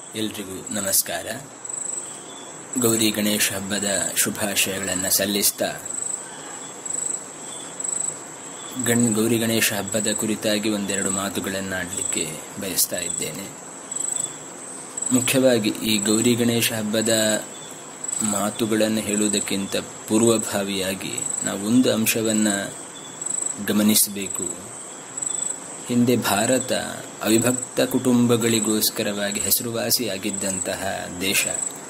ಎಲ್ರಿಗೂ ನಮಸ್ಕಾರ ಗೌರಿ ಗಣೇಶ ಹಬ್ಬದ ಶುಭಾಶಯಗಳನ್ನು ಸಲ್ಲಿಸ್ತಾ ಗಣ್ ಗೌರಿ ಗಣೇಶ ಹಬ್ಬದ ಕುರಿತಾಗಿ ಒಂದೆರಡು ಮಾತುಗಳನ್ನು ಆಡಲಿಕ್ಕೆ ಬಯಸ್ತಾ ಇದ್ದೇನೆ ಮುಖ್ಯವಾಗಿ ಈ ಗೌರಿ ಗಣೇಶ ಹಬ್ಬದ ಮಾತುಗಳನ್ನು ಹೇಳುವುದಕ್ಕಿಂತ ಪೂರ್ವಭಾವಿಯಾಗಿ ನಾವು ಒಂದು ಅಂಶವನ್ನು ಗಮನಿಸಬೇಕು ಹಿಂದೆ ಭಾರತ ಅವಿಭಕ್ತ ಕುಟುಂಬಗಳಿಗೋಸ್ಕರವಾಗಿ ಹೆಸರುವಾಸಿಯಾಗಿದ್ದಂತಹ ದೇಶ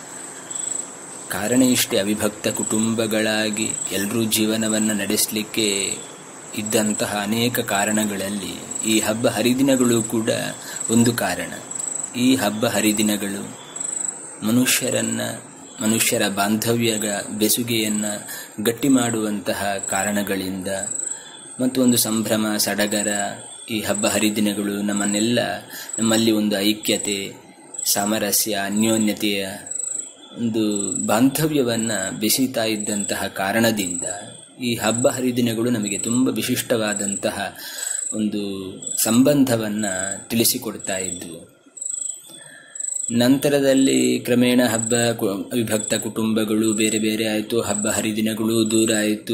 ಕಾರಣ ಇಷ್ಟೇ ಅವಿಭಕ್ತ ಕುಟುಂಬಗಳಾಗಿ ಎಲ್ಲರೂ ಜೀವನವನ್ನು ನಡೆಸಲಿಕ್ಕೆ ಇದ್ದಂತಹ ಅನೇಕ ಕಾರಣಗಳಲ್ಲಿ ಈ ಹಬ್ಬ ಹರಿದಿನಗಳು ಕೂಡ ಒಂದು ಕಾರಣ ಈ ಹಬ್ಬ ಹರಿದಿನಗಳು ಮನುಷ್ಯರನ್ನ ಮನುಷ್ಯರ ಬಾಂಧವ್ಯ ಬೆಸುಗೆಯನ್ನು ಗಟ್ಟಿ ಮಾಡುವಂತಹ ಕಾರಣಗಳಿಂದ ಮತ್ತು ಒಂದು ಸಂಭ್ರಮ ಸಡಗರ ಈ ಹಬ್ಬ ಹರಿದಿನಗಳು ನಮ್ಮನ್ನೆಲ್ಲ ನಮ್ಮಲ್ಲಿ ಒಂದು ಐಕ್ಯತೆ ಸಾಮರಸ್ಯ ಅನ್ಯೋನ್ಯತೆಯ ಒಂದು ಬಾಂಧವ್ಯವನ್ನು ಬೆಸೀತಾ ಇದ್ದಂತಹ ಕಾರಣದಿಂದ ಈ ಹಬ್ಬ ಹರಿದಿನಗಳು ನಮಗೆ ತುಂಬ ವಿಶಿಷ್ಟವಾದಂತಹ ಒಂದು ಸಂಬಂಧವನ್ನು ತಿಳಿಸಿಕೊಡ್ತಾ ಇದ್ವು ನಂತರದಲ್ಲಿ ಕ್ರಮೇಣ ಹಬ್ಬ ವಿಭಕ್ತ ಕುಟುಂಬಗಳು ಬೇರೆ ಬೇರೆ ಆಯಿತು ಹಬ್ಬ ಹರಿದಿನಗಳು ದೂರ ಆಯಿತು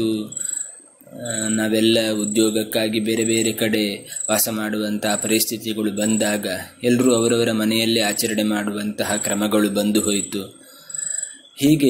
ನಾವೆಲ್ಲ ಉದ್ಯೋಗಕ್ಕಾಗಿ ಬೇರೆ ಬೇರೆ ಕಡೆ ವಾಸ ಮಾಡುವಂತಹ ಪರಿಸ್ಥಿತಿಗಳು ಬಂದಾಗ ಎಲ್ಲರೂ ಅವರವರ ಮನೆಯಲ್ಲೇ ಆಚರಣೆ ಮಾಡುವಂತಹ ಕ್ರಮಗಳು ಬಂದು ಹೋಯಿತು ಹೀಗೆ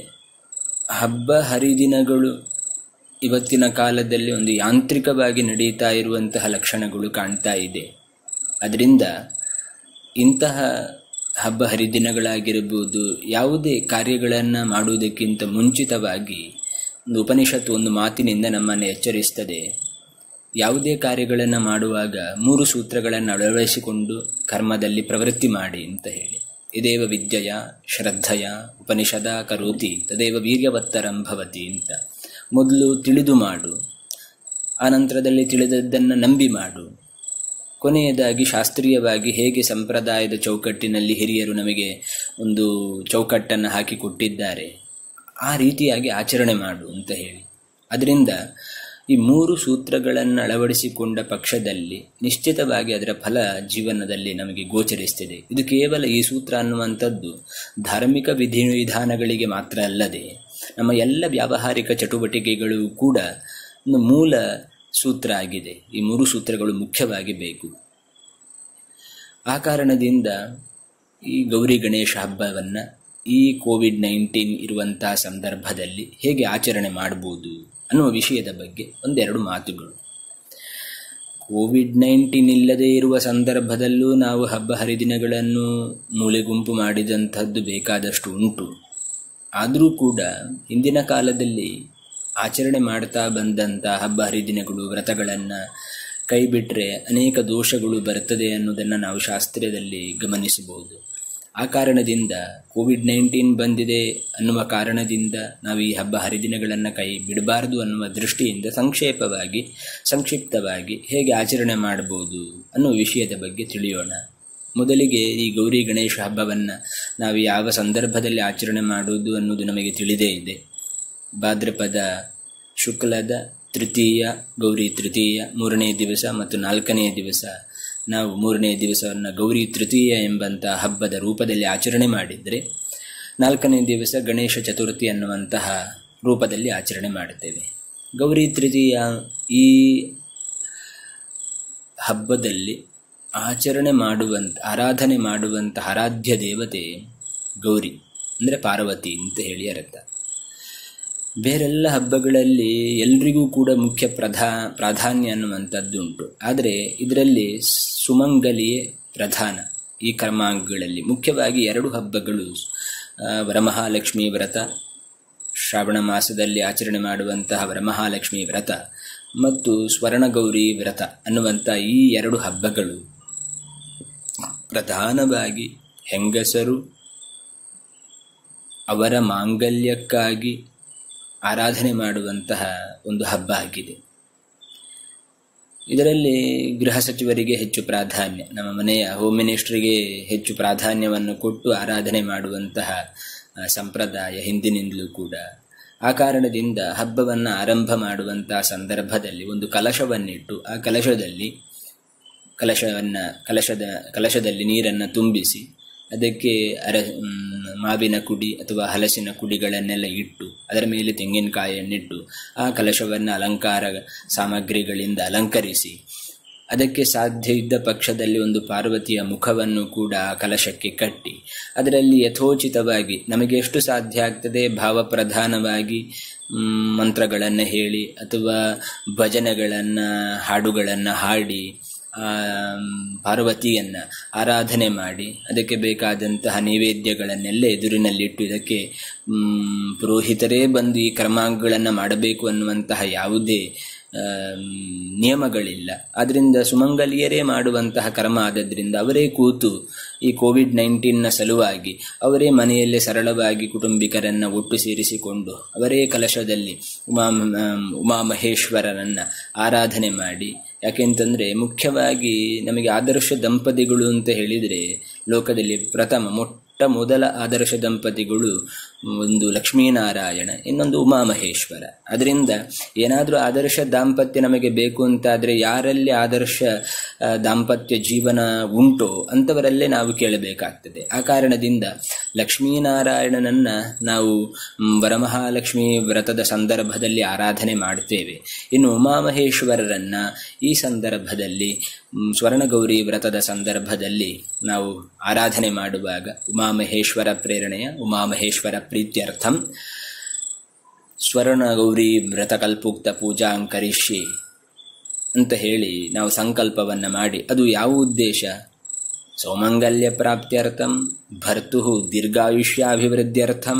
ಹಬ್ಬ ಹರಿದಿನಗಳು ಇವತ್ತಿನ ಕಾಲದಲ್ಲಿ ಒಂದು ಯಾಂತ್ರಿಕವಾಗಿ ನಡೀತಾ ಇರುವಂತಹ ಲಕ್ಷಣಗಳು ಕಾಣ್ತಾ ಇದೆ ಅದರಿಂದ ಇಂತಹ ಹಬ್ಬ ಹರಿದಿನಗಳಾಗಿರಬಹುದು ಯಾವುದೇ ಕಾರ್ಯಗಳನ್ನು ಮಾಡುವುದಕ್ಕಿಂತ ಮುಂಚಿತವಾಗಿ ಒಂದು ಉಪನಿಷತ್ತು ಒಂದು ಮಾತಿನಿಂದ ನಮ್ಮನ್ನು ಎಚ್ಚರಿಸ್ತದೆ ಯಾವುದೇ ಕಾರ್ಯಗಳನ್ನು ಮಾಡುವಾಗ ಮೂರು ಸೂತ್ರಗಳನ್ನು ಅಳವಡಿಸಿಕೊಂಡು ಕರ್ಮದಲ್ಲಿ ಪ್ರವೃತ್ತಿ ಮಾಡಿ ಅಂತ ಹೇಳಿ ಇದೇವ ವಿದ್ಯೆಯ ಶ್ರದ್ಧೆಯ ಉಪನಿಷದ ಕರೋತಿ ತದೇವ ವೀರ್ಯವತ್ತರಂ ಭವತಿ ಅಂತ ಮೊದಲು ತಿಳಿದು ಮಾಡು ಆನಂತರದಲ್ಲಿ ತಿಳಿದದ್ದನ್ನು ನಂಬಿ ಮಾಡು ಕೊನೆಯದಾಗಿ ಶಾಸ್ತ್ರೀಯವಾಗಿ ಹೇಗೆ ಸಂಪ್ರದಾಯದ ಚೌಕಟ್ಟಿನಲ್ಲಿ ಹಿರಿಯರು ನಮಗೆ ಒಂದು ಚೌಕಟ್ಟನ್ನು ಹಾಕಿಕೊಟ್ಟಿದ್ದಾರೆ ಆ ರೀತಿಯಾಗಿ ಆಚರಣೆ ಮಾಡು ಅಂತ ಹೇಳಿ ಅದರಿಂದ ಈ ಮೂರು ಸೂತ್ರಗಳನ್ನು ಅಳವಡಿಸಿಕೊಂಡ ಪಕ್ಷದಲ್ಲಿ ನಿಶ್ಚಿತವಾಗಿ ಅದರ ಫಲ ಜೀವನದಲ್ಲಿ ನಮಗೆ ಗೋಚರಿಸ್ತಿದೆ ಇದು ಕೇವಲ ಈ ಸೂತ್ರ ಅನ್ನುವಂಥದ್ದು ಧಾರ್ಮಿಕ ವಿಧಿವಿಧಾನಗಳಿಗೆ ಮಾತ್ರ ಅಲ್ಲದೆ ನಮ್ಮ ಎಲ್ಲ ವ್ಯಾವಹಾರಿಕ ಚಟುವಟಿಕೆಗಳು ಕೂಡ ಒಂದು ಮೂಲ ಸೂತ್ರ ಆಗಿದೆ ಈ ಮೂರು ಸೂತ್ರಗಳು ಮುಖ್ಯವಾಗಿ ಬೇಕು ಆ ಕಾರಣದಿಂದ ಈ ಗೌರಿ ಗಣೇಶ ಹಬ್ಬವನ್ನು ಈ ಕೋವಿಡ್ ನೈನ್ಟೀನ್ ಇರುವಂತಹ ಸಂದರ್ಭದಲ್ಲಿ ಹೇಗೆ ಆಚರಣೆ ಮಾಡಬಹುದು ಅನ್ನುವ ವಿಷಯದ ಬಗ್ಗೆ ಒಂದೆರಡು ಮಾತುಗಳು ಕೋವಿಡ್ ನೈನ್ಟೀನ್ ಇಲ್ಲದೇ ಇರುವ ಸಂದರ್ಭದಲ್ಲೂ ನಾವು ಹಬ್ಬ ಹರಿದಿನಗಳನ್ನು ಮೂಲೆಗುಂಪು ಮಾಡಿದಂಥದ್ದು ಬೇಕಾದಷ್ಟು ಉಂಟು ಆದರೂ ಕೂಡ ಹಿಂದಿನ ಕಾಲದಲ್ಲಿ ಆಚರಣೆ ಮಾಡ್ತಾ ಬಂದಂಥ ಹಬ್ಬ ಹರಿದಿನಗಳು ವ್ರತಗಳನ್ನು ಕೈ ಬಿಟ್ಟರೆ ಅನೇಕ ದೋಷಗಳು ಬರ್ತದೆ ಅನ್ನೋದನ್ನು ನಾವು ಶಾಸ್ತ್ರೀಯದಲ್ಲಿ ಗಮನಿಸಬಹುದು ಆ ಕಾರಣದಿಂದ ಕೋವಿಡ್ ನೈನ್ಟೀನ್ ಬಂದಿದೆ ಅನ್ನುವ ಕಾರಣದಿಂದ ನಾವು ಈ ಹಬ್ಬ ಹರಿದಿನಗಳನ್ನು ಕೈ ಬಿಡಬಾರದು ಅನ್ನುವ ದೃಷ್ಟಿಯಿಂದ ಸಂಕ್ಷೇಪವಾಗಿ ಸಂಕ್ಷಿಪ್ತವಾಗಿ ಹೇಗೆ ಆಚರಣೆ ಮಾಡಬಹುದು ಅನ್ನುವ ವಿಷಯದ ಬಗ್ಗೆ ತಿಳಿಯೋಣ ಮೊದಲಿಗೆ ಈ ಗೌರಿ ಗಣೇಶ ಹಬ್ಬವನ್ನು ನಾವು ಯಾವ ಸಂದರ್ಭದಲ್ಲಿ ಆಚರಣೆ ಮಾಡುವುದು ಅನ್ನೋದು ನಮಗೆ ತಿಳಿದೇ ಇದೆ ಭಾದ್ರಪದ ಶುಕ್ಲದ ತೃತೀಯ ಗೌರಿ ತೃತೀಯ ಮೂರನೇ ದಿವಸ ಮತ್ತು ನಾಲ್ಕನೆಯ ದಿವಸ ನಾವು ಮೂರನೇ ದಿವಸವನ್ನು ಗೌರಿ ತೃತೀಯ ಎಂಬಂತಹ ಹಬ್ಬದ ರೂಪದಲ್ಲಿ ಆಚರಣೆ ಮಾಡಿದರೆ ನಾಲ್ಕನೇ ದಿವಸ ಗಣೇಶ ಚತುರ್ಥಿ ಅನ್ನುವಂತಹ ರೂಪದಲ್ಲಿ ಆಚರಣೆ ಮಾಡುತ್ತೇವೆ ಗೌರಿ ತೃತೀಯ ಈ ಹಬ್ಬದಲ್ಲಿ ಆಚರಣೆ ಮಾಡುವಂಥ ಆರಾಧನೆ ಮಾಡುವಂಥ ಆರಾಧ್ಯ ದೇವತೆ ಗೌರಿ ಅಂದರೆ ಪಾರ್ವತಿ ಅಂತ ಹೇಳಿ ಅರ್ಥ ಬೇರೆಲ್ಲ ಹಬ್ಬಗಳಲ್ಲಿ ಎಲ್ರಿಗೂ ಕೂಡ ಮುಖ್ಯ ಪ್ರಧಾ ಪ್ರಾಧಾನ್ಯ ಅನ್ನುವಂಥದ್ದು ಉಂಟು ಆದರೆ ಇದರಲ್ಲಿ ಸುಮಂಗಲಿಯೇ ಪ್ರಧಾನ ಈ ಕರ್ಮಾಂಗಗಳಲ್ಲಿ ಮುಖ್ಯವಾಗಿ ಎರಡು ಹಬ್ಬಗಳು ವರಮಹಾಲಕ್ಷ್ಮಿ ವ್ರತ ಶ್ರಾವಣ ಮಾಸದಲ್ಲಿ ಆಚರಣೆ ಮಾಡುವಂತಹ ವರಮಹಾಲಕ್ಷ್ಮಿ ವ್ರತ ಮತ್ತು ಸ್ವರ್ಣಗೌರಿ ವ್ರತ ಅನ್ನುವಂಥ ಈ ಎರಡು ಹಬ್ಬಗಳು ಪ್ರಧಾನವಾಗಿ ಹೆಂಗಸರು ಅವರ ಮಾಂಗಲ್ಯಕ್ಕಾಗಿ ಆರಾಧನೆ ಮಾಡುವಂತಹ ಒಂದು ಹಬ್ಬ ಆಗಿದೆ ಇದರಲ್ಲಿ ಗೃಹ ಸಚಿವರಿಗೆ ಹೆಚ್ಚು ಪ್ರಾಧಾನ್ಯ ನಮ್ಮ ಮನೆಯ ಹೋಮ್ ಮಿನಿಸ್ಟ್ರಿಗೆ ಹೆಚ್ಚು ಪ್ರಾಧಾನ್ಯವನ್ನು ಕೊಟ್ಟು ಆರಾಧನೆ ಮಾಡುವಂತಹ ಸಂಪ್ರದಾಯ ಹಿಂದಿನಿಂದಲೂ ಕೂಡ ಆ ಕಾರಣದಿಂದ ಹಬ್ಬವನ್ನು ಆರಂಭ ಮಾಡುವಂತಹ ಸಂದರ್ಭದಲ್ಲಿ ಒಂದು ಕಲಶವನ್ನಿಟ್ಟು ಆ ಕಲಶದಲ್ಲಿ ಕಲಶವನ್ನು ಕಲಶದ ಕಲಶದಲ್ಲಿ ನೀರನ್ನು ತುಂಬಿಸಿ ಅದಕ್ಕೆ ಅರ ಮ್, ಮಾವಿನ ಕುಡಿ ಅಥವಾ ಹಲಸಿನ ಕುಡಿಗಳನ್ನೆಲ್ಲ ಇಟ್ಟು ಅದರ ಮೇಲೆ ತೆಂಗಿನಕಾಯಿಯನ್ನಿಟ್ಟು ಆ ಕಲಶವನ್ನು ಅಲಂಕಾರ ಸಾಮಗ್ರಿಗಳಿಂದ ಅಲಂಕರಿಸಿ ಅದಕ್ಕೆ ಸಾಧ್ಯ ಇದ್ದ ಪಕ್ಷದಲ್ಲಿ ಒಂದು ಪಾರ್ವತಿಯ ಮುಖವನ್ನು ಕೂಡ ಆ ಕಲಶಕ್ಕೆ ಕಟ್ಟಿ ಅದರಲ್ಲಿ ಯಥೋಚಿತವಾಗಿ ನಮಗೆ ಎಷ್ಟು ಸಾಧ್ಯ ಆಗ್ತದೆ ಭಾವಪ್ರಧಾನವಾಗಿ ಮ್, ಮಂತ್ರಗಳನ್ನು ಹೇಳಿ ಅಥವಾ ಭಜನೆಗಳನ್ನು ಹಾಡುಗಳನ್ನು ಹಾಡಿ ಆ ಪಾರ್ವತಿಯನ್ನು ಆರಾಧನೆ ಮಾಡಿ ಅದಕ್ಕೆ ಬೇಕಾದಂತಹ ನೈವೇದ್ಯಗಳನ್ನೆಲ್ಲ ಎದುರಿನಲ್ಲಿಟ್ಟು ಇದಕ್ಕೆ ಮ್, ಪುರೋಹಿತರೇ ಬಂದು ಈ ಕರ್ಮಗಳನ್ನು ಮಾಡಬೇಕು ಅನ್ನುವಂತಹ ಯಾವುದೇ ಆಮ್, ನಿಯಮಗಳಿಲ್ಲ ಆದ್ದರಿಂದ ಸುಮಂಗಲಿಯರೇ ಮಾಡುವಂತಹ ಕರ್ಮ ಆದದ್ರಿಂದ ಅವರೇ ಕೂತು ಈ ಕೋವಿಡ್ ನೈನ್ಟೀನ್ನ ಸಲುವಾಗಿ ಅವರೇ ಮನೆಯಲ್ಲೇ ಸರಳವಾಗಿ ಕುಟುಂಬಿಕರನ್ನು ಒಟ್ಟು ಸೇರಿಸಿಕೊಂಡು ಅವರೇ ಕಲಶದಲ್ಲಿ ಉಮಾ ಉಮಾ ಮಹೇಶ್ವರರನ್ನು ಆರಾಧನೆ ಮಾಡಿ ಯಾಕೆಂತಂದರೆ ಮುಖ್ಯವಾಗಿ ನಮಗೆ ಆದರ್ಶ ದಂಪತಿಗಳು ಅಂತ ಹೇಳಿದರೆ ಲೋಕದಲ್ಲಿ ಪ್ರಥಮ ಮೊಟ್ಟ ಮೊದಲ ಆದರ್ಶ ದಂಪತಿಗಳು ಒಂದು ಲಕ್ಷ್ಮೀನಾರಾಯಣ ಇನ್ನೊಂದು ಉಮಾಮಹೇಶ್ವರ ಅದರಿಂದ ಏನಾದರೂ ಆದರ್ಶ ದಾಂಪತ್ಯ ನಮಗೆ ಬೇಕು ಅಂತಾದರೆ ಯಾರಲ್ಲಿ ಆದರ್ಶ ಆ, ದಾಂಪತ್ಯ ಜೀವನ ಉಂಟೋ ಅಂಥವರಲ್ಲೇ ನಾವು ಕೇಳಬೇಕಾಗ್ತದೆ ಆ ಕಾರಣದಿಂದ ಲಕ್ಷ್ಮೀನಾರಾಯಣನನ್ನ ನಾವು ಮ್, ವರಮಹಾಲಕ್ಷ್ಮಿ ವ್ರತದ ಸಂದರ್ಭದಲ್ಲಿ ಆರಾಧನೆ ಮಾಡ್ತೇವೆ ಇನ್ನು ಉಮಾಮಹೇಶ್ವರರನ್ನ ಈ ಸಂದರ್ಭದಲ್ಲಿ ಮ್, ಸ್ವರ್ಣಗೌರಿ ವ್ರತದ ಸಂದರ್ಭದಲ್ಲಿ ನಾವು ಆರಾಧನೆ ಮಾಡುವಾಗ ಉಮಾಮಹೇಶ್ವರ ಪ್ರೇರಣೆಯ ಉಮಾಮಹೇಶ್ವರ ಪ್ರೀತ್ಯರ್ಥಂ ಸ್ವರ್ಣಗೌರಿ ವ್ರತಕಲ್ಪೋಕ್ತ ಪೂಜಾಂಕರಿಷ್ಯೆ ಅಂತ ಹೇಳಿ ನಾವು ಸಂಕಲ್ಪವನ್ನು ಮಾಡಿ ಅದು ಯಾವ ಉದ್ದೇಶ ಸೌಮಂಗಲ್ಯ ಪ್ರಾಪ್ತ್ಯರ್ಥಂ ಭರ್ತು ದೀರ್ಘಾಯುಷ್ಯಾಭಿವೃದ್ಧ್ಯರ್ಥಂ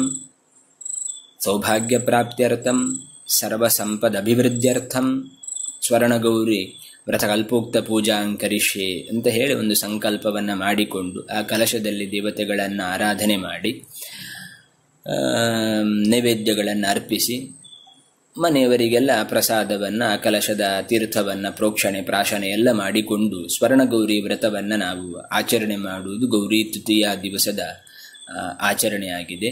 ಸೌಭಾಗ್ಯ ಪ್ರಾಪ್ತ್ಯರ್ಥಂ ಸರ್ವಸಂಪದಭಿವೃದ್ಧ್ಯರ್ಥಂ ಸ್ವರ್ಣಗೌರಿ ವ್ರತಕಲ್ಪೋಕ್ತ ಪೂಜಾಂಕರಿಷ್ಯೆ ಅಂತ ಹೇಳಿ ಒಂದು ಸಂಕಲ್ಪವನ್ನು ಮಾಡಿಕೊಂಡು ಆ ಕಲಶದಲ್ಲಿ ದೇವತೆಗಳನ್ನು ಆರಾಧನೆ ಮಾಡಿ ಆ, ನೈವೇದ್ಯಗಳನ್ನು ಅರ್ಪಿಸಿ ಮನೆಯವರಿಗೆಲ್ಲ ಪ್ರಸಾದವನ್ನು ಆ ಕಲಶದ ತೀರ್ಥವನ್ನು ಪ್ರೋಕ್ಷಣೆ ಪ್ರಾಶನೆ ಎಲ್ಲ ಮಾಡಿಕೊಂಡು ಸ್ವರ್ಣಗೌರಿ ವ್ರತವನ್ನು ನಾವು ಆಚರಣೆ ಮಾಡುವುದು ಗೌರಿ ತೃತೀಯ ದಿವಸದ ಆ, ಆಚರಣೆಯಾಗಿದೆ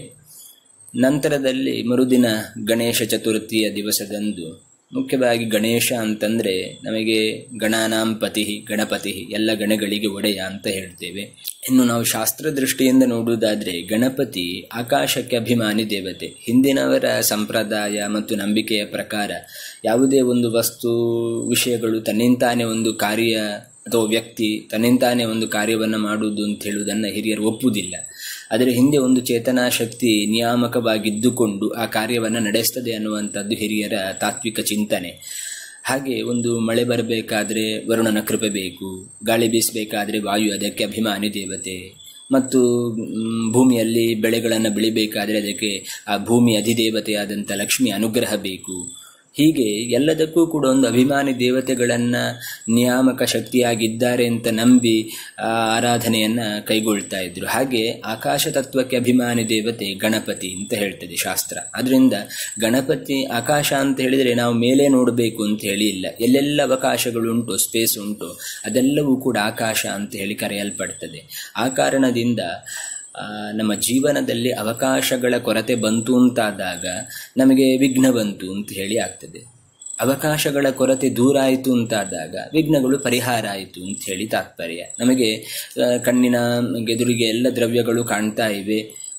ನಂತರದಲ್ಲಿ ಮರುದಿನ ಗಣೇಶ ಚತುರ್ಥಿಯ ದಿವಸದಂದು ಮುಖ್ಯವಾಗಿ ಗಣೇಶ ಅಂತಂದರೆ ನಮಗೆ ಗಣಾನಾಂ ಪತಿ ಗಣಪತಿ ಎಲ್ಲ ಗಣಗಳಿಗೆ ಒಡೆಯ ಅಂತ ಹೇಳ್ತೇವೆ ಇನ್ನು ನಾವು ಶಾಸ್ತ್ರ ದೃಷ್ಟಿಯಿಂದ ನೋಡುವುದಾದರೆ ಗಣಪತಿ ಆಕಾಶಕ್ಕೆ ಅಭಿಮಾನಿ ದೇವತೆ ಹಿಂದಿನವರ ಸಂಪ್ರದಾಯ ಮತ್ತು ನಂಬಿಕೆಯ ಪ್ರಕಾರ ಯಾವುದೇ ಒಂದು ವಸ್ತು ವಿಷಯಗಳು ತನ್ನಿಂತಾನೇ ಒಂದು ಕಾರ್ಯ ಅಥವಾ ವ್ಯಕ್ತಿ ತನ್ನಿಂತಾನೇ ಒಂದು ಕಾರ್ಯವನ್ನು ಮಾಡುವುದು ಅಂತ ಹೇಳುವುದನ್ನು ಹಿರಿಯರು ಒಪ್ಪುವುದಿಲ್ಲ ಅದರ ಹಿಂದೆ ಒಂದು ಚೇತನಾ ಶಕ್ತಿ ನಿಯಾಮಕವಾಗಿದ್ದುಕೊಂಡು ಆ ಕಾರ್ಯವನ್ನು ನಡೆಸ್ತದೆ ಅನ್ನುವಂಥದ್ದು ಹಿರಿಯರ ತಾತ್ವಿಕ ಚಿಂತನೆ ಹಾಗೆ ಒಂದು ಮಳೆ ಬರಬೇಕಾದ್ರೆ ವರುಣನ ಕೃಪೆ ಬೇಕು ಗಾಳಿ ಬೀಸಬೇಕಾದ್ರೆ ವಾಯು ಅದಕ್ಕೆ ಅಭಿಮಾನಿ ದೇವತೆ ಮತ್ತು ಮ್, ಭೂಮಿಯಲ್ಲಿ ಬೆಳೆಗಳನ್ನು ಬೆಳಿಬೇಕಾದ್ರೆ ಅದಕ್ಕೆ ಆ ಭೂಮಿ ಅಧಿದೇವತೆಯಾದಂಥ ಲಕ್ಷ್ಮಿ ಅನುಗ್ರಹ ಬೇಕು ಹೀಗೆ ಎಲ್ಲದಕ್ಕೂ ಕೂಡ ಒಂದು ಅಭಿಮಾನಿ ದೇವತೆಗಳನ್ನು ನಿಯಾಮಕ ಶಕ್ತಿಯಾಗಿದ್ದಾರೆ ಅಂತ ನಂಬಿ ಆ ಆರಾಧನೆಯನ್ನು ಕೈಗೊಳ್ತಾ ಇದ್ರು ಹಾಗೆ ಆಕಾಶ ತತ್ವಕ್ಕೆ ಅಭಿಮಾನಿ ದೇವತೆ ಗಣಪತಿ ಅಂತ ಹೇಳ್ತದೆ ಶಾಸ್ತ್ರ ಅದರಿಂದ ಗಣಪತಿ ಆಕಾಶ ಅಂತ ಹೇಳಿದರೆ ನಾವು ಮೇಲೆ ನೋಡಬೇಕು ಅಂತ ಹೇಳಿ ಇಲ್ಲ ಎಲ್ಲೆಲ್ಲ ಅವಕಾಶಗಳುಂಟು ಸ್ಪೇಸ್ ಉಂಟು ಅದೆಲ್ಲವೂ ಕೂಡ ಆಕಾಶ ಅಂತ ಹೇಳಿ ಕರೆಯಲ್ಪಡ್ತದೆ ಆ ಕಾರಣದಿಂದ ಆ, ನಮ್ಮ ಜೀವನದಲ್ಲಿ ಅವಕಾಶಗಳ ಕೊರತೆ ಬಂತು ಅಂತಾದಾಗ ನಮಗೆ ವಿಘ್ನ ಬಂತು ಅಂತ ಹೇಳಿ ಆಗ್ತದೆ ಅವಕಾಶಗಳ ಕೊರತೆ ದೂರ ಆಯಿತು ಅಂತಾದಾಗ ವಿಘ್ನಗಳು ಪರಿಹಾರ ಆಯಿತು ಅಂತ ಹೇಳಿ ತಾತ್ಪರ್ಯ ನಮಗೆ ಆ, ಕಣ್ಣಿನ ಎದುರಿಗೆ ಎಲ್ಲ ದ್ರವ್ಯಗಳು ಕಾಣ್ತಾ ಇವೆ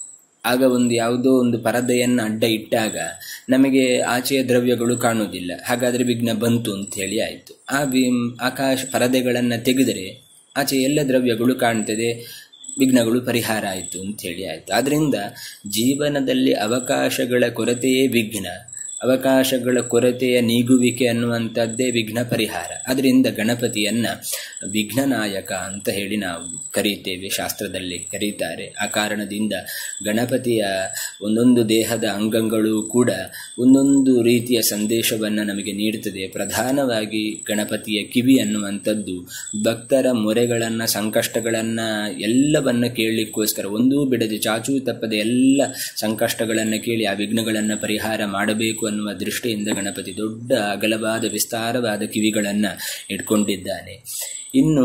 ಆಗ ಒಂದು ಯಾವುದೋ ಒಂದು ಪರದೆಯನ್ನು ಅಡ್ಡ ಇಟ್ಟಾಗ ನಮಗೆ ಆಚೆಯ ದ್ರವ್ಯಗಳು ಕಾಣುವುದಿಲ್ಲ ಹಾಗಾದರೆ ವಿಘ್ನ ಬಂತು ಅಂತ ಹೇಳಿ ಆಯಿತು ಆ ವಿ ಆಕಾಶ ಪರದೆಗಳನ್ನು ತೆಗೆದರೆ ಆಚೆ ಎಲ್ಲ ದ್ರವ್ಯಗಳು ಕಾಣ್ತದೆ ವಿಘ್ನಗಳು ಪರಿಹಾರ ಆಯಿತು ಅಂತ ಹೇಳಿ ಆಯಿತು ಆದ್ದರಿಂದ ಜೀವನದಲ್ಲಿ ಅವಕಾಶಗಳ ಕೊರತೆಯೇ ವಿಘ್ನ ಅವಕಾಶಗಳ ಕೊರತೆಯ ನೀಗುವಿಕೆ ಅನ್ನುವಂಥದ್ದೇ ವಿಘ್ನ ಪರಿಹಾರ ಅದರಿಂದ ಗಣಪತಿಯನ್ನ ವಿಘ್ನನಾಯಕ ಅಂತ ಹೇಳಿ ನಾವು ಕರೀತೇವೆ ಶಾಸ್ತ್ರದಲ್ಲಿ ಕರೀತಾರೆ ಆ ಕಾರಣದಿಂದ ಗಣಪತಿಯ ಒಂದೊಂದು ದೇಹದ ಅಂಗಗಳು ಕೂಡ ಒಂದೊಂದು ರೀತಿಯ ಸಂದೇಶವನ್ನು ನಮಗೆ ನೀಡುತ್ತದೆ ಪ್ರಧಾನವಾಗಿ ಗಣಪತಿಯ ಕಿವಿ ಅನ್ನುವಂಥದ್ದು ಭಕ್ತರ ಮೊರೆಗಳನ್ನು ಸಂಕಷ್ಟಗಳನ್ನು ಎಲ್ಲವನ್ನು ಕೇಳಲಿಕ್ಕೋಸ್ಕರ ಒಂದೂ ಬಿಡದೆ ಚಾಚೂ ತಪ್ಪದೆ ಎಲ್ಲ ಸಂಕಷ್ಟಗಳನ್ನು ಕೇಳಿ ಆ ವಿಘ್ನಗಳನ್ನು ಪರಿಹಾರ ಮಾಡಬೇಕು ಅನ್ನುವ ದೃಷ್ಟಿಯಿಂದ ಗಣಪತಿ ದೊಡ್ಡ ಅಗಲವಾದ ವಿಸ್ತಾರವಾದ ಕಿವಿಗಳನ್ನು ಇಟ್ಕೊಂಡಿದ್ದಾನೆ ಇನ್ನು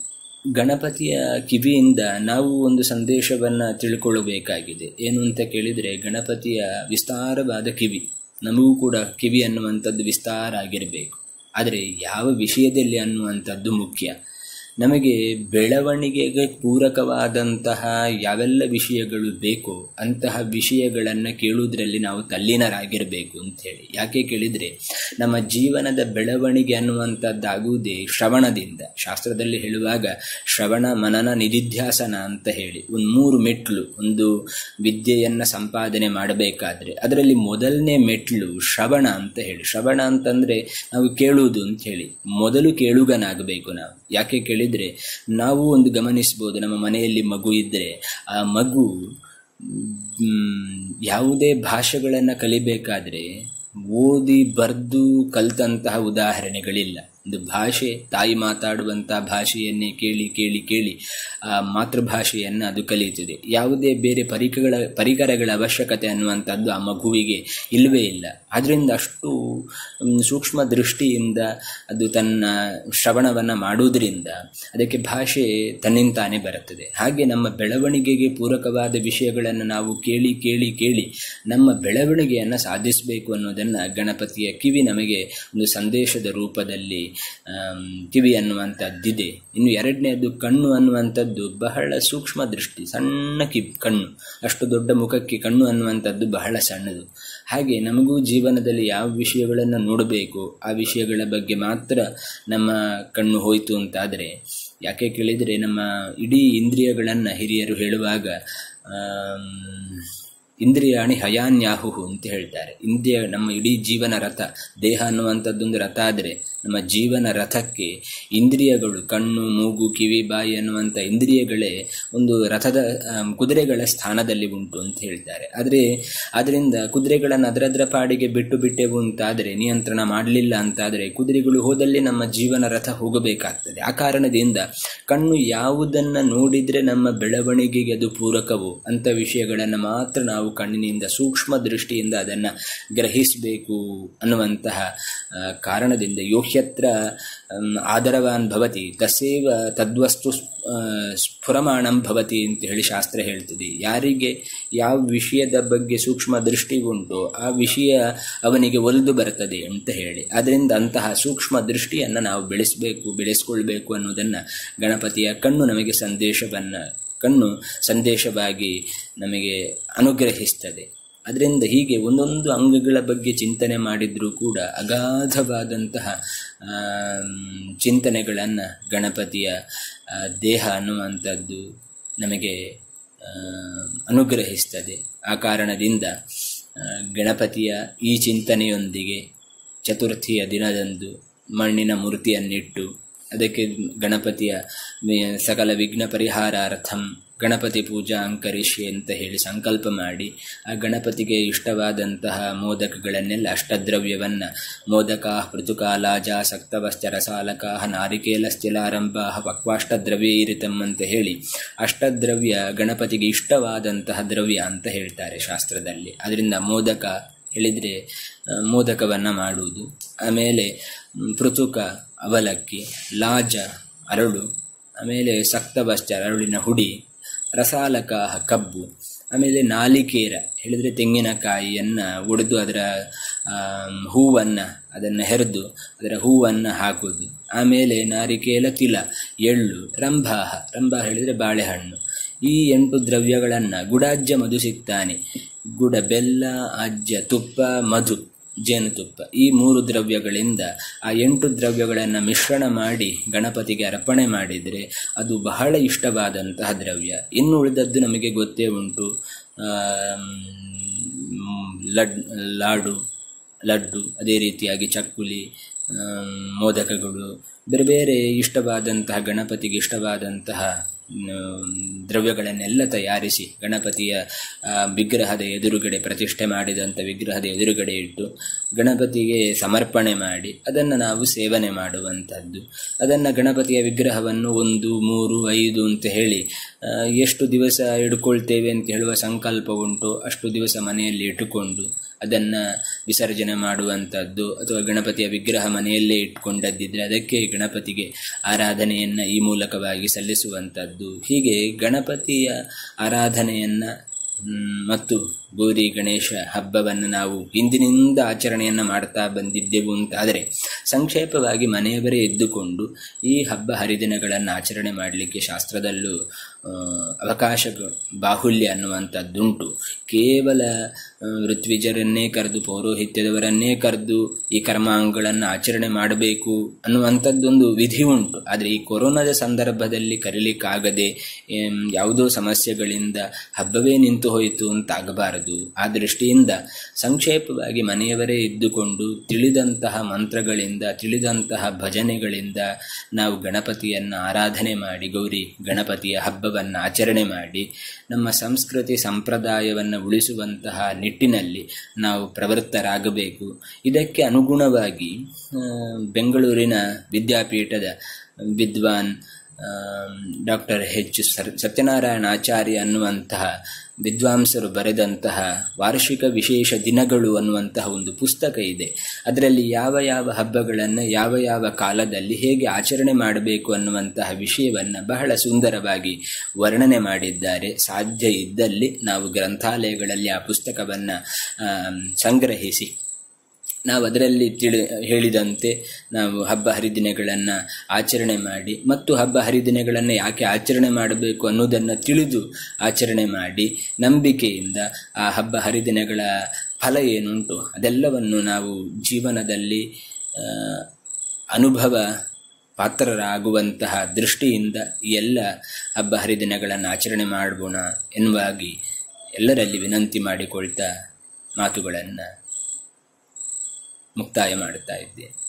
ಗಣಪತಿಯ ಕಿವಿಯಿಂದ ನಾವು ಒಂದು ಸಂದೇಶವನ್ನು ತಿಳ್ಕೊಳ್ಳಬೇಕಾಗಿದೆ ಏನು ಅಂತ ಕೇಳಿದರೆ ಗಣಪತಿಯ ವಿಸ್ತಾರವಾದ ಕಿವಿ ನಮಗೂ ಕೂಡ ಕಿವಿ ಅನ್ನುವಂಥದ್ದು ವಿಸ್ತಾರ ಆಗಿರಬೇಕು ಆದರೆ ಯಾವ ವಿಷಯದಲ್ಲಿ ಅನ್ನುವಂಥದ್ದು ಮುಖ್ಯ ನಮಗೆ ಬೆಳವಣಿಗೆಗೆ ಪೂರಕವಾದಂತಹ ಯಾವೆಲ್ಲ ವಿಷಯಗಳು ಬೇಕೋ ಅಂತಹ ವಿಷಯಗಳನ್ನು ಕೇಳುವುದರಲ್ಲಿ ನಾವು ತಲ್ಲೀನರಾಗಿರಬೇಕು ಹೇಳಿ ಯಾಕೆ ಕೇಳಿದರೆ ನಮ್ಮ ಜೀವನದ ಬೆಳವಣಿಗೆ ಅನ್ನುವಂಥದ್ದಾಗುವುದೇ ಶ್ರವಣದಿಂದ ಶಾಸ್ತ್ರದಲ್ಲಿ ಹೇಳುವಾಗ ಶ್ರವಣ ಮನನ ನಿಧಿಧ್ಯಾಸನ ಅಂತ ಹೇಳಿ ಒಂದು ಮೂರು ಮೆಟ್ಲು ಒಂದು ವಿದ್ಯೆಯನ್ನು ಸಂಪಾದನೆ ಮಾಡಬೇಕಾದ್ರೆ ಅದರಲ್ಲಿ ಮೊದಲನೇ ಮೆಟ್ಲು ಶ್ರವಣ ಅಂತ ಹೇಳಿ ಶ್ರವಣ ಅಂತಂದರೆ ನಾವು ಕೇಳುವುದು ಅಂತ ಹೇಳಿ ಮೊದಲು ಕೇಳುಗನಾಗಬೇಕು ನಾವು ಯಾಕೆ ಕೇಳಿದರೆ ನಾವು ಒಂದು ಗಮನಿಸ್ಬೋದು ನಮ್ಮ ಮನೆಯಲ್ಲಿ ಮಗು ಇದ್ದರೆ ಆ ಮಗು ಯಾವುದೇ ಭಾಷೆಗಳನ್ನು ಕಲಿಬೇಕಾದ್ರೆ ಓದಿ ಬರೆದು ಕಲಿತಂತಹ ಉದಾಹರಣೆಗಳಿಲ್ಲ ಒಂದು ಭಾಷೆ ತಾಯಿ ಮಾತಾಡುವಂತಹ ಭಾಷೆಯನ್ನೇ ಕೇಳಿ ಕೇಳಿ ಕೇಳಿ ಆ ಮಾತೃಭಾಷೆಯನ್ನು ಅದು ಕಲಿಯುತ್ತದೆ ಯಾವುದೇ ಬೇರೆ ಪರಿಕರಗಳ ಪರಿಕರಗಳ ಅವಶ್ಯಕತೆ ಅನ್ನುವಂಥದ್ದು ಆ ಮಗುವಿಗೆ ಇಲ್ಲವೇ ಇಲ್ಲ ಅದರಿಂದ ಅಷ್ಟು ಸೂಕ್ಷ್ಮ ದೃಷ್ಟಿಯಿಂದ ಅದು ತನ್ನ ಶ್ರವಣವನ್ನು ಮಾಡುವುದರಿಂದ ಅದಕ್ಕೆ ಭಾಷೆ ತನ್ನಿಂತಾನೇ ಬರುತ್ತದೆ ಹಾಗೆ ನಮ್ಮ ಬೆಳವಣಿಗೆಗೆ ಪೂರಕವಾದ ವಿಷಯಗಳನ್ನು ನಾವು ಕೇಳಿ ಕೇಳಿ ಕೇಳಿ ನಮ್ಮ ಬೆಳವಣಿಗೆಯನ್ನು ಸಾಧಿಸಬೇಕು ಅನ್ನೋದನ್ನು ಗಣಪತಿಯ ಕಿವಿ ನಮಗೆ ಒಂದು ಸಂದೇಶದ ರೂಪದಲ್ಲಿ ಕಿವಿ ಅನ್ನುವಂಥದ್ದಿದೆ ಇನ್ನು ಎರಡನೇದು ಕಣ್ಣು ಅನ್ನುವಂಥದ್ದು ಬಹಳ ಸೂಕ್ಷ್ಮ ದೃಷ್ಟಿ ಸಣ್ಣ ಕಿವಿ ಕಣ್ಣು ಅಷ್ಟು ದೊಡ್ಡ ಮುಖಕ್ಕೆ ಕಣ್ಣು ಅನ್ನುವಂಥದ್ದು ಬಹಳ ಸಣ್ಣದು ಹಾಗೆ ನಮಗೂ ಜೀವನದಲ್ಲಿ ಯಾವ ವಿಷಯಗಳನ್ನು ನೋಡಬೇಕು ಆ ವಿಷಯಗಳ ಬಗ್ಗೆ ಮಾತ್ರ ನಮ್ಮ ಕಣ್ಣು ಹೋಯಿತು ಅಂತಾದರೆ ಯಾಕೆ ಕೇಳಿದರೆ ನಮ್ಮ ಇಡೀ ಇಂದ್ರಿಯಗಳನ್ನು ಹಿರಿಯರು ಹೇಳುವಾಗ ಇಂದ್ರಿಯಾಣಿ ಹಯಾನ್ಯಾಹುಹು ಅಂತ ಹೇಳ್ತಾರೆ ಇಂದ್ರಿಯ ನಮ್ಮ ಇಡೀ ಜೀವನ ರಥ ದೇಹ ಅನ್ನುವಂಥದ್ದೊಂದು ರಥ ಆದರೆ ನಮ್ಮ ಜೀವನ ರಥಕ್ಕೆ ಇಂದ್ರಿಯಗಳು ಕಣ್ಣು ಮೂಗು ಕಿವಿ ಬಾಯಿ ಅನ್ನುವಂಥ ಇಂದ್ರಿಯಗಳೇ ಒಂದು ರಥದ ಕುದುರೆಗಳ ಸ್ಥಾನದಲ್ಲಿ ಉಂಟು ಅಂತ ಹೇಳ್ತಾರೆ ಆದರೆ ಅದರಿಂದ ಕುದುರೆಗಳನ್ನು ಅದರದರ ಪಾಡಿಗೆ ಬಿಟ್ಟು ಬಿಟ್ಟೆವು ಅಂತಾದರೆ ನಿಯಂತ್ರಣ ಮಾಡಲಿಲ್ಲ ಅಂತಾದರೆ ಕುದುರೆಗಳು ಹೋದಲ್ಲಿ ನಮ್ಮ ಜೀವನ ರಥ ಹೋಗಬೇಕಾಗ್ತದೆ ಆ ಕಾರಣದಿಂದ ಕಣ್ಣು ಯಾವುದನ್ನು ನೋಡಿದರೆ ನಮ್ಮ ಬೆಳವಣಿಗೆಗೆ ಅದು ಪೂರಕವು ಅಂಥ ವಿಷಯಗಳನ್ನು ಮಾತ್ರ ನಾವು ಕಣ್ಣಿನಿಂದ ಸೂಕ್ಷ್ಮ ದೃಷ್ಟಿಯಿಂದ ಅದನ್ನು ಗ್ರಹಿಸಬೇಕು ಅನ್ನುವಂತಹ ಕಾರಣದಿಂದ ಯೋಹ್ಯತ್ರ ಆದರವಾನ್ ಭವತಿ ತಸೇವ ತದ್ವಸ್ತು ಸ್ಫುರಮಾಣಂ ಭವತಿ ಅಂತ ಹೇಳಿ ಶಾಸ್ತ್ರ ಹೇಳ್ತದೆ ಯಾರಿಗೆ ಯಾವ ವಿಷಯದ ಬಗ್ಗೆ ಸೂಕ್ಷ್ಮ ದೃಷ್ಟಿ ಉಂಟು ಆ ವಿಷಯ ಅವನಿಗೆ ಒಲಿದು ಬರ್ತದೆ ಅಂತ ಹೇಳಿ ಅದರಿಂದ ಅಂತಹ ಸೂಕ್ಷ್ಮ ದೃಷ್ಟಿಯನ್ನು ನಾವು ಬೆಳೆಸಬೇಕು ಬೆಳೆಸ್ಕೊಳ್ಬೇಕು ಅನ್ನೋದನ್ನು ಗಣಪತಿಯ ಕಣ್ಣು ನಮಗೆ ಸಂದೇಶವನ್ನು ಕಣ್ಣು ಸಂದೇಶವಾಗಿ ನಮಗೆ ಅನುಗ್ರಹಿಸ್ತದೆ ಅದರಿಂದ ಹೀಗೆ ಒಂದೊಂದು ಅಂಗಗಳ ಬಗ್ಗೆ ಚಿಂತನೆ ಮಾಡಿದರೂ ಕೂಡ ಅಗಾಧವಾದಂತಹ ಚಿಂತನೆಗಳನ್ನು ಗಣಪತಿಯ ದೇಹ ಅನ್ನುವಂಥದ್ದು ನಮಗೆ ಅನುಗ್ರಹಿಸ್ತದೆ ಆ ಕಾರಣದಿಂದ ಗಣಪತಿಯ ಈ ಚಿಂತನೆಯೊಂದಿಗೆ ಚತುರ್ಥಿಯ ದಿನದಂದು ಮಣ್ಣಿನ ಮೂರ್ತಿಯನ್ನಿಟ್ಟು ಅದಕ್ಕೆ ಗಣಪತಿಯ ಸಕಲ ವಿಘ್ನ ಪರಿಹಾರಾರ್ಥಂ ಗಣಪತಿ ಪೂಜಾ ಅಂಕರಿಷ್ಯೆ ಅಂತ ಹೇಳಿ ಸಂಕಲ್ಪ ಮಾಡಿ ಆ ಗಣಪತಿಗೆ ಇಷ್ಟವಾದಂತಹ ಮೋದಕಗಳನ್ನೆಲ್ಲ ಅಷ್ಟದ್ರವ್ಯವನ್ನು ಮೋದಕ ಪೃತುಕ ಲಾಜ ಸಕ್ತವಶ್ಚ ರಸಾಲಕ ನಾರಿಕೇಲ ಸ್ಥಿಲಾರಂಭ ಪಕ್ವಾಷ್ಟದ್ರವ್ಯೈರಿತಂ ಅಂತ ಹೇಳಿ ಅಷ್ಟದ್ರವ್ಯ ಗಣಪತಿಗೆ ಇಷ್ಟವಾದಂತಹ ದ್ರವ್ಯ ಅಂತ ಹೇಳ್ತಾರೆ ಶಾಸ್ತ್ರದಲ್ಲಿ ಅದರಿಂದ ಮೋದಕ ಹೇಳಿದರೆ ಮೋದಕವನ್ನು ಮಾಡುವುದು ಆಮೇಲೆ ಪೃತುಕ ಅವಲಕ್ಕಿ ಲಾಜ ಅರಳು ಆಮೇಲೆ ಸಕ್ತವಶ್ಚ ಅರಳಿನ ಹುಡಿ ರಸಾಲಕ ಕಬ್ಬು ಆಮೇಲೆ ನಾಲಿಕೇರ ಹೇಳಿದರೆ ತೆಂಗಿನಕಾಯಿಯನ್ನು ಒಡೆದು ಅದರ ಹೂವನ್ನು ಅದನ್ನು ಹೆರೆದು ಅದರ ಹೂವನ್ನು ಹಾಕೋದು ಆಮೇಲೆ ನಾರಿಕೇಲ ತಿಲ ಎಳ್ಳು ರಂಭಾಹ ರಂಭ ಹೇಳಿದರೆ ಬಾಳೆಹಣ್ಣು ಈ ಎಂಟು ದ್ರವ್ಯಗಳನ್ನು ಗುಡಾಜ್ಯ ಮಧು ಸಿಗ್ತಾನೆ ಗುಡ ಬೆಲ್ಲ ಅಜ್ಜ ತುಪ್ಪ ಮಧು ಜೇನುತುಪ್ಪ ಈ ಮೂರು ದ್ರವ್ಯಗಳಿಂದ ಆ ಎಂಟು ದ್ರವ್ಯಗಳನ್ನು ಮಿಶ್ರಣ ಮಾಡಿ ಗಣಪತಿಗೆ ಅರ್ಪಣೆ ಮಾಡಿದರೆ ಅದು ಬಹಳ ಇಷ್ಟವಾದಂತಹ ದ್ರವ್ಯ ಇನ್ನು ಉಳಿದದ್ದು ನಮಗೆ ಗೊತ್ತೇ ಉಂಟು ಲಡ್ ಲಾಡು ಲಡ್ಡು ಅದೇ ರೀತಿಯಾಗಿ ಚಕ್ಕುಲಿ ಮೋದಕಗಳು ಬೇರೆ ಬೇರೆ ಇಷ್ಟವಾದಂತಹ ಗಣಪತಿಗೆ ಇಷ್ಟವಾದಂತಹ ದ್ರವ್ಯಗಳನ್ನೆಲ್ಲ ತಯಾರಿಸಿ ಗಣಪತಿಯ ವಿಗ್ರಹದ ಎದುರುಗಡೆ ಪ್ರತಿಷ್ಠೆ ಮಾಡಿದಂಥ ವಿಗ್ರಹದ ಎದುರುಗಡೆ ಇಟ್ಟು ಗಣಪತಿಗೆ ಸಮರ್ಪಣೆ ಮಾಡಿ ಅದನ್ನು ನಾವು ಸೇವನೆ ಮಾಡುವಂಥದ್ದು ಅದನ್ನು ಗಣಪತಿಯ ವಿಗ್ರಹವನ್ನು ಒಂದು ಮೂರು ಐದು ಅಂತ ಹೇಳಿ ಎಷ್ಟು ದಿವಸ ಇಡ್ಕೊಳ್ತೇವೆ ಅಂತ ಹೇಳುವ ಸಂಕಲ್ಪ ಉಂಟು ಅಷ್ಟು ದಿವಸ ಮನೆಯಲ್ಲಿ ಇಟ್ಟುಕೊಂಡು ಅದನ್ನು ವಿಸರ್ಜನೆ ಮಾಡುವಂಥದ್ದು ಅಥವಾ ಗಣಪತಿಯ ವಿಗ್ರಹ ಮನೆಯಲ್ಲೇ ಇಟ್ಕೊಂಡದ್ದಿದ್ರೆ ಅದಕ್ಕೆ ಗಣಪತಿಗೆ ಆರಾಧನೆಯನ್ನು ಈ ಮೂಲಕವಾಗಿ ಸಲ್ಲಿಸುವಂಥದ್ದು ಹೀಗೆ ಗಣಪತಿಯ ಆರಾಧನೆಯನ್ನು ಮ್, ಮತ್ತು ಗೌರಿ ಗಣೇಶ ಹಬ್ಬವನ್ನು ನಾವು ಹಿಂದಿನಿಂದ ಆಚರಣೆಯನ್ನು ಮಾಡ್ತಾ ಬಂದಿದ್ದೆವು ಅಂತಾದರೆ ಸಂಕ್ಷೇಪವಾಗಿ ಮನೆಯವರೇ ಇದ್ದುಕೊಂಡು ಈ ಹಬ್ಬ ಹರಿದಿನಗಳನ್ನು ಆಚರಣೆ ಮಾಡಲಿಕ್ಕೆ ಶಾಸ್ತ್ರದಲ್ಲೂ ಆ, ಅವಕಾಶ ಬಾಹುಲ್ಯ ಅನ್ನುವಂಥದ್ದುಂಟು ಕೇವಲ ಆ, ಋತ್ವಿಜರನ್ನೇ ಕರೆದು ಪೌರೋಹಿತ್ಯದವರನ್ನೇ ಕರೆದು ಈ ಕರ್ಮಾಂಗಗಳನ್ನು ಆಚರಣೆ ಮಾಡಬೇಕು ಅನ್ನುವಂಥದ್ದೊಂದು ವಿಧಿ ಉಂಟು ಆದರೆ ಈ ಕೊರೋನಾದ ಸಂದರ್ಭದಲ್ಲಿ ಕರೀಲಿಕ್ಕಾಗದೆ ಏಮ್, ಯಾವುದೋ ಸಮಸ್ಯೆಗಳಿಂದ ಹಬ್ಬವೇ ನಿಂತು ಹೋಯಿತು ಅಂತ ಆಗಬಾರದು ಆ ದೃಷ್ಟಿಯಿಂದ ಸಂಕ್ಷೇಪವಾಗಿ ಮನೆಯವರೇ ಇದ್ದುಕೊಂಡು ತಿಳಿದಂತಹ ಮಂತ್ರಗಳಿಂದ ತಿಳಿದಂತಹ ಭಜನೆಗಳಿಂದ ನಾವು ಗಣಪತಿಯನ್ನು ಆರಾಧನೆ ಮಾಡಿ ಗೌರಿ ಗಣಪತಿಯ ಹಬ್ಬವನ್ನು ಆಚರಣೆ ಮಾಡಿ ನಮ್ಮ ಸಂಸ್ಕೃತಿ ಸಂಪ್ರದಾಯವನ್ನು ಉಳಿಸುವಂತಹ ನಿಟ್ಟಿನಲ್ಲಿ ನಾವು ಪ್ರವೃತ್ತರಾಗಬೇಕು ಇದಕ್ಕೆ ಅನುಗುಣವಾಗಿ ಆ, ಬೆಂಗಳೂರಿನ ವಿದ್ಯಾಪೀಠದ ವಿದ್ವಾನ್ ಡಾಕ್ಟರ್ ಎಚ್ ಸರ್ ಸತ್ಯನಾರಾಯಣ ಆಚಾರ್ಯ ಅನ್ನುವಂತಹ ವಿದ್ವಾಂಸರು ಬರೆದಂತಹ ವಾರ್ಷಿಕ ವಿಶೇಷ ದಿನಗಳು ಅನ್ನುವಂತಹ ಒಂದು ಪುಸ್ತಕ ಇದೆ ಅದರಲ್ಲಿ ಯಾವ ಯಾವ ಹಬ್ಬಗಳನ್ನು ಯಾವ ಯಾವ ಕಾಲದಲ್ಲಿ ಹೇಗೆ ಆಚರಣೆ ಮಾಡಬೇಕು ಅನ್ನುವಂತಹ ವಿಷಯವನ್ನು ಬಹಳ ಸುಂದರವಾಗಿ ವರ್ಣನೆ ಮಾಡಿದ್ದಾರೆ ಸಾಧ್ಯ ಇದ್ದಲ್ಲಿ ನಾವು ಗ್ರಂಥಾಲಯಗಳಲ್ಲಿ ಆ ಪುಸ್ತಕವನ್ನು ಸಂಗ್ರಹಿಸಿ ನಾವು ಅದರಲ್ಲಿ ತಿಳಿ ಹೇಳಿದಂತೆ ನಾವು ಹಬ್ಬ ಹರಿದಿನಗಳನ್ನು ಆಚರಣೆ ಮಾಡಿ ಮತ್ತು ಹಬ್ಬ ಹರಿದಿನಗಳನ್ನು ಯಾಕೆ ಆಚರಣೆ ಮಾಡಬೇಕು ಅನ್ನೋದನ್ನು ತಿಳಿದು ಆಚರಣೆ ಮಾಡಿ ನಂಬಿಕೆಯಿಂದ ಆ ಹಬ್ಬ ಹರಿದಿನಗಳ ಫಲ ಏನುಂಟು ಅದೆಲ್ಲವನ್ನು ನಾವು ಜೀವನದಲ್ಲಿ ಆ, ಅನುಭವ ಪಾತ್ರರಾಗುವಂತಹ ದೃಷ್ಟಿಯಿಂದ ಈ ಎಲ್ಲ ಹಬ್ಬ ಹರಿದಿನಗಳನ್ನು ಆಚರಣೆ ಮಾಡೋಣ ಎನ್ನುವಾಗಿ ಎಲ್ಲರಲ್ಲಿ ವಿನಂತಿ ಮಾಡಿಕೊಳ್ತಾ ಮಾತುಗಳನ್ನು ಮುಕ್ತಾಯ ಮಾಡುತ್ತಾ ಇದ್ದೇನೆ